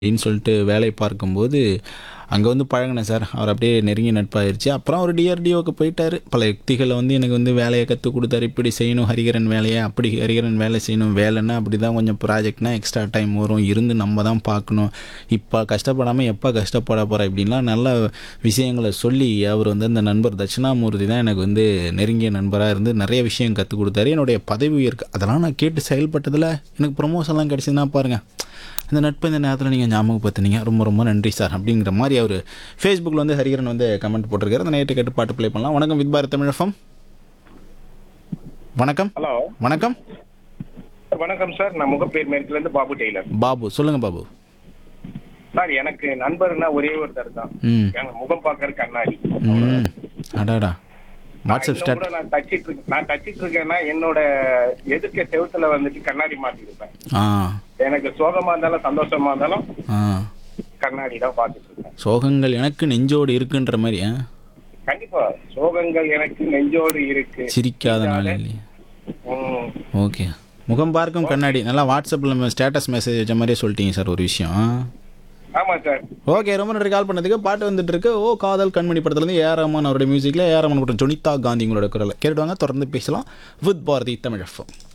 அப்படின்னு சொல்லிட்டு வேலையை பார்க்கும்போது அங்கே வந்து பழகினேன் சார் அவர் அப்படியே நெருங்கி நட்பாயிருச்சு அப்புறம் அவர் டிஆர்டிஓக்கு போயிட்டார் பல யுக்திகளை வந்து எனக்கு வந்து வேலையை கற்றுக் கொடுத்தாரு இப்படி செய்யணும் ஹரிகரன் வேலையை அப்படி ஹரிகரன் வேலை செய்யணும் வேலைன்னா அப்படி தான் கொஞ்சம் ப்ராஜெக்ட்னா எக்ஸ்ட்ரா டைம் வரும் இருந்து நம்ம தான் பார்க்கணும் இப்போ கஷ்டப்படாமல் எப்போ கஷ்டப்பட போகிற இப்படின்லாம் நல்ல விஷயங்களை சொல்லி அவர் வந்து அந்த நண்பர் தட்சிணாமூர்த்தி தான் எனக்கு வந்து நெருங்கிய நண்பராக இருந்து நிறைய விஷயம் கற்றுக் கொடுத்தாரு என்னுடைய பதவி உயர்க்கு அதெல்லாம் நான் கேட்டு செயல்பட்டதில் எனக்கு ப்ரொமோஷன்லாம் கிடச்சிதுன்னா பாருங்கள் இந்த நட்பு இந்த நேரத்தில் நீங்கள் ஞாபகப்படுத்துனீங்க ரொம்ப ரொம்ப நன்றி சார் அப்படிங்கிற மாதிரி அவர் ஃபேஸ்புக்கில் வந்து ஹரிகரன் வந்து கமெண்ட் போட்டிருக்காரு அந்த நைட்டு கேட்டு பாட்டு ப்ளே பண்ணலாம் வணக்கம் வித் பாரத் தமிழஃபம் வணக்கம் ஹலோ வணக்கம் வணக்கம் சார் நான் முகப்பேர் மேற்குல இருந்து பாபு டெய்லர் பாபு சொல்லுங்கள் பாபு சார் எனக்கு நண்பர்னா ஒரே ஒருத்தர் தான் ம் எனக்கு முகம் பார்க்கற கண்ணாடி ம் அடாடா வாட்ஸ்அப் இன்னும் ஸ்டார்ட் கூட நான் தச்சிட்டு இருக்கேன் நான் தச்சிட்டு இருக்கேன்னா என்னோட எதிர்க்க செவுத்துல வந்துட்டு கண்ணாடி மாட்டி இருப்பேன் ஆ எனக்கு சோகமா இருந்தாலும் சந்தோஷமா இருந்தாலும் ஆ கண்ணாடி தான் பார்த்துட்டு இருக்கேன் சோகங்கள் எனக்கு நெஞ்சோடு இருக்குன்ற மாதிரி ஆ கண்டிப்பா சோகங்கள் எனக்கு நெஞ்சோடு இருக்கு சிரிக்காத நாள் இல்லையா ம். ஓகே முகம் பார்க்கும் கண்ணாடி நல்லா வாட்ஸ்அப்பில் நம்ம ஸ்டேட்டஸ் மெசேஜ் வச்ச மாதிரியே சொல்லிட்டீங்க சார் ஒரு விஷயம் ஆமா சார் ஓகே ரொம்ப நன்றி கால் பண்ணதுக்கு பாட்டு வந்துட்டு இருக்கு ஓ காதல் கண்மணி படத்துலேருந்து ஏ ரஹ்மான் அவருடைய மியூசிக்கில் ஏ ரஹ்மான் மற்றும் ஜொனிதா காந்தி உங்களோட குரலை கேட்டுவாங்க தொடர்ந்து பேசலாம் வித் பாரதி தமிழ் எஃப்எம்